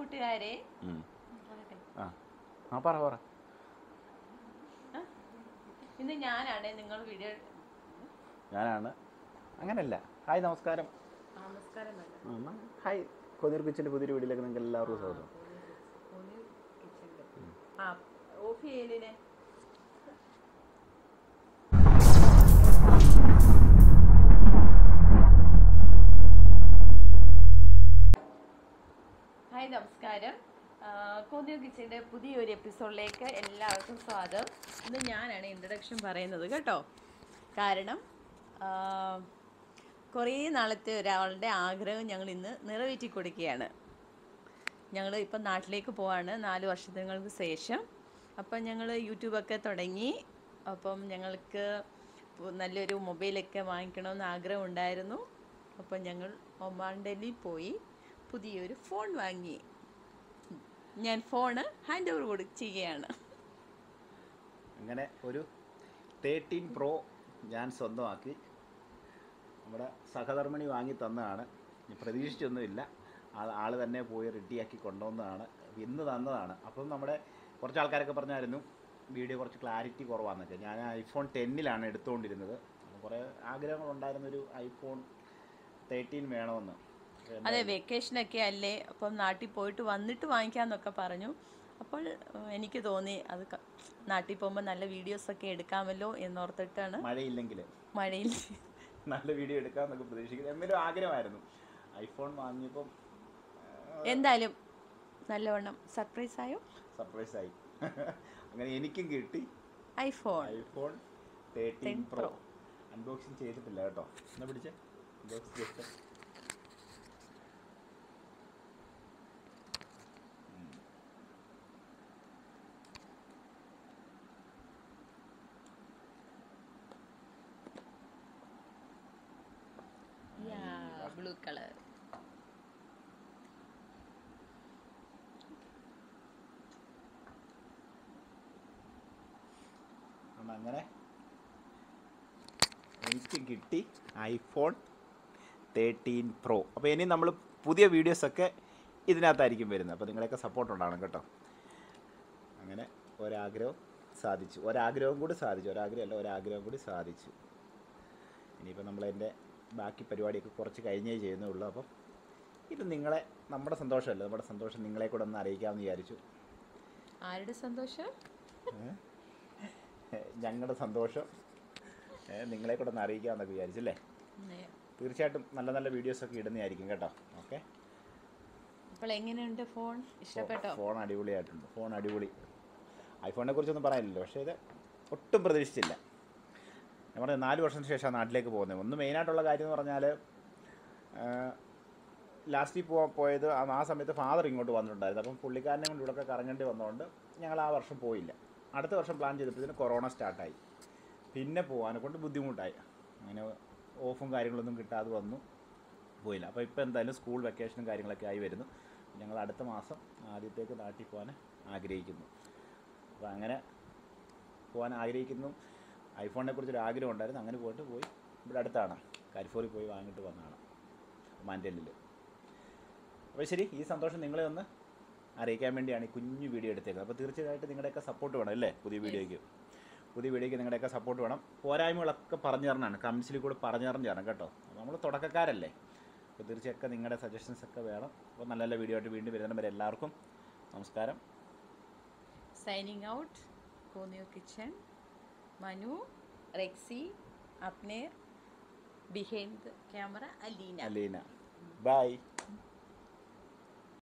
കൂട്ടുകാരെ ഉം. പറയട്ടെ. ആ ആ പറ പറ ഇന്ന് ഞാനാണ് നിങ്ങൾ വീഡിയോ ഞാനാണ് അങ്ങനല്ല ഹായ് നമസ്കാരം നമസ്കാരം ആ, എന്നാ, ഹായ് കൊതിർ കിച്ചൻ്റെ പുതിയൊരു വീഡിയോയിലേക്ക് നിങ്ങൾക്ക് എല്ലാവർക്കും സ്വാഗതം ആ ഓഫ് ചെയ്യലിനെ ഹായ് നമസ്കാരം കോന്തിയോ കിച്ചൻ്റെ പുതിയൊരു എപ്പിസോഡിലേക്ക് എല്ലാവർക്കും സ്വാഗതം ഇന്ന് ഞാനാണ് ഇൻട്രഡക്ഷൻ പറയുന്നത് കേട്ടോ കാരണം ആ, കുറേ നാളത്തെ ഒരാളുടെ ആഗ്രഹം ഞങ്ങൾ ഇന്ന് നിറവേറ്റി കൊടുക്കുകയാണ് ഞങ്ങൾ ഇപ്പം നാട്ടിലേക്ക് പോവാണ് നാല് വർഷങ്ങൾക്ക് ശേഷം അപ്പം ഞങ്ങൾ യൂട്യൂബൊക്കെ തുടങ്ങി അപ്പം ഞങ്ങൾക്ക് പു- നല്ലൊരു മൊബൈലൊക്കെ വാങ്ങിക്കണമെന്ന് ആഗ്രഹം ഉണ്ടായിരുന്നു അപ്പം ഞങ്ങൾ ഒമാൻ ഡൽഹി പോയി പുതിയൊരു ഫോൺ വാങ്ങി ഞാൻ ഫോണ് ഹാൻഡ് ഓവർ കൊടു ചെയ്യുകയാണ് അങ്ങനെ ഒരു തേർട്ടീൻ പ്രോ ഞാൻ സ്വന്തമാക്കി നമ്മുടെ സഹധർമ്മിണി വാങ്ങി തന്നതാണ് ഞാൻ പ്രതീക്ഷിച്ചൊന്നുമില്ല ആൾ ആൾ തന്നെ പോയി റെഡിയാക്കി കൊണ്ടുവന്നതാണ് ഇന്ന് തന്നതാണ് അപ്പം നമ്മുടെ കുറച്ച് ആൾക്കാരൊക്കെ പറഞ്ഞായിരുന്നു വീഡിയോ കുറച്ച് ക്ലാരിറ്റി കുറവാണെന്നൊക്കെ ഞാൻ ഐഫോൺ ടെന്നിലാണ് എടുത്തുകൊണ്ടിരുന്നത് അപ്പോൾ കുറേ ആഗ്രഹങ്ങളുണ്ടായിരുന്നൊരു ഐഫോൺ തേർട്ടീൻ വേണമെന്ന് അപ്പോൾ അതെ വെക്കേഷനൊക്കെ അല്ലേ അപ്പം നാട്ടിൽ പോയിട്ട് വന്നിട്ട് വാങ്ങിക്കാമെന്നൊക്കെ പറഞ്ഞു അപ്പോൾ ഏഹ്, എനിക്ക് തോന്നി അത് ക- നാട്ടിൽ പോകുമ്പോൾ നല്ല വീഡിയോസൊക്കെ എടുക്കാമല്ലോ എന്നോർത്തിട്ടാണ് മഴയില്ലെങ്കിൽ മഴയിൽ നല്ല വീഡിയോ എടുക്കാമെന്നൊക്കെ പ്രതീക്ഷിക്കുന്നത് എന്തെങ്കിലും ആഗ്രഹമായിരുന്നു ഐഫോൺ വാങ്ങിയപ്പം എന്തായാലും നല്ലവണ്ണം സർപ്രൈസ് ആയോ സർപ്രൈസ് ആയി അങ്ങനെ എനിക്കും കിട്ടി iPhone iPhone thirteen 10 pro Pro. Unboxing ചെയ്തിട്ടില്ല കേട്ടോ എന്നാ പിടിച്ചേ അൺബോക്സ് ജസ്റ്റ് ബ്ലൂ കളർ അപ്പം അങ്ങനെ എനിക്കും കിട്ടി ഐഫോൺ തേർട്ടീൻ പ്രോ അപ്പോൾ ഇനി നമ്മൾ പുതിയ വീഡിയോസൊക്കെ ഇതിനകത്തായിരിക്കും വരുന്നത് അപ്പോൾ നിങ്ങളെയൊക്കെ സപ്പോർട്ട് ഉണ്ടാവണം കേട്ടോ അങ്ങനെ ഒരാഗ്രഹം സാധിച്ചു ഒരാഗ്രഹം കൂടി സാധിച്ചു ഒരാഗ്രഹം അല്ല ഒരാഗ്രഹം കൂടി സാധിച്ചു ഇനിയിപ്പോൾ നമ്മളതിൻ്റെ ബാക്കി പരിപാടിയൊക്കെ കുറച്ച് കഴിഞ്ഞേ ചെയ്യുന്നുള്ളൂ അപ്പം ഇത് നിങ്ങളെ നമ്മുടെ സന്തോഷമല്ല നമ്മുടെ സന്തോഷം നിങ്ങളെ കൂടെ ഒന്ന് അറിയിക്കാമെന്ന് വിചാരിച്ചു ആരുടെ സന്തോഷം ഞങ്ങളുടെ സന്തോഷം ഏ, നിങ്ങളെ കൂടെ ഒന്ന് അറിയിക്കാമെന്നൊക്കെ വിചാരിച്ചല്ലേ തീർച്ചയായിട്ടും നല്ല നല്ല വീഡിയോസൊക്കെ ഇടുന്നതായിരിക്കും കേട്ടോ ഓക്കെ അപ്പോൾ എങ്ങനെയുണ്ട് ഫോൺ ഇഷ്ടപ്പെട്ടോ ഫോൺ അടിപൊളിയായിട്ടുണ്ട് ഫോൺ അടിപൊളി ഐഫോണിനെ കുറിച്ചൊന്നും പറയാനില്ലല്ലോ പക്ഷേ ഇത് ഒട്ടും പ്രതീക്ഷിച്ചില്ല ഞാൻ പറഞ്ഞത് നാല് വർഷത്തിന് ശേഷമാണ് നാട്ടിലേക്ക് പോകുന്നത് ഒന്ന് മെയിനായിട്ടുള്ള കാര്യം എന്ന് പറഞ്ഞാൽ ലാസ്റ്റിൽ പോകാൻ പോയത് ആ ആ സമയത്ത് ഫാദർ ഇങ്ങോട്ട് വന്നിട്ടുണ്ടായിരുന്നു അപ്പം പുള്ളിക്കാരനെ കൊണ്ട് ഇവിടെയൊക്കെ കറങ്ങേണ്ടി വന്നതുകൊണ്ട് ഞങ്ങൾ ആ വർഷം പോയില്ല അടുത്ത വർഷം പ്ലാൻ ചെയ്തപ്പോഴത്തേന് കൊറോണ സ്റ്റാർട്ടായി പിന്നെ പോകാനെ കൊണ്ട് ബുദ്ധിമുട്ടായി അങ്ങനെ ഓഫും കാര്യങ്ങളൊന്നും കിട്ടാതെ വന്നു പോയില്ല അപ്പോൾ ഇപ്പോൾ എന്തായാലും സ്കൂൾ വെക്കേഷനും കാര്യങ്ങളൊക്കെ ആയി വരുന്നു ഞങ്ങൾ അടുത്ത മാസം ആദ്യത്തേക്ക് നാട്ടിൽ പോകാൻ ആഗ്രഹിക്കുന്നു അപ്പോൾ അങ്ങനെ പോകാൻ ആഗ്രഹിക്കുന്നു ഐഫോണിനെ കുറിച്ചൊരു ആഗ്രഹം ഉണ്ടായിരുന്നു അങ്ങനെ പോയിട്ട് പോയി ഇവിടെ അടുത്താണ് കരിഫോറിൽ പോയി വാങ്ങിയിട്ട് വന്നതാണ് മാൻഡലിൽ അപ്പോൾ ശരി ഈ സന്തോഷം നിങ്ങളെ ഒന്ന് അറിയിക്കാൻ വേണ്ടിയാണ് ഈ കുഞ്ഞു വീഡിയോ എടുത്തേക്കുന്നത് അപ്പോൾ തീർച്ചയായിട്ടും നിങ്ങളുടെയൊക്കെ സപ്പോർട്ട് വേണം അല്ലേ പുതിയ വീഡിയോയ്ക്ക് പുതിയ വീഡിയോയ്ക്ക് നിങ്ങളുടെയൊക്കെ സപ്പോർട്ട് വേണം പോരായ്മകളൊക്കെ പറഞ്ഞു തരണമാണ് കമൻസിൽ കൂടെ പറഞ്ഞു തരണം ചെയ്യണം കേട്ടോ നമ്മൾ തുടക്കക്കാരല്ലേ അപ്പോൾ തീർച്ചയായിട്ടും നിങ്ങളുടെ സജഷൻസ് ഒക്കെ വേണം അപ്പോൾ നല്ല നല്ല വീഡിയോ ആയിട്ട് വീണ്ടും വരുന്നവരെ എല്ലാവർക്കും നമസ്കാരം സൈനിങ് ഔട്ട് കോന്നിയോ കിച്ചൺ മനു റെക്സി അപ്നേർ behind the camera Aleena Aleena by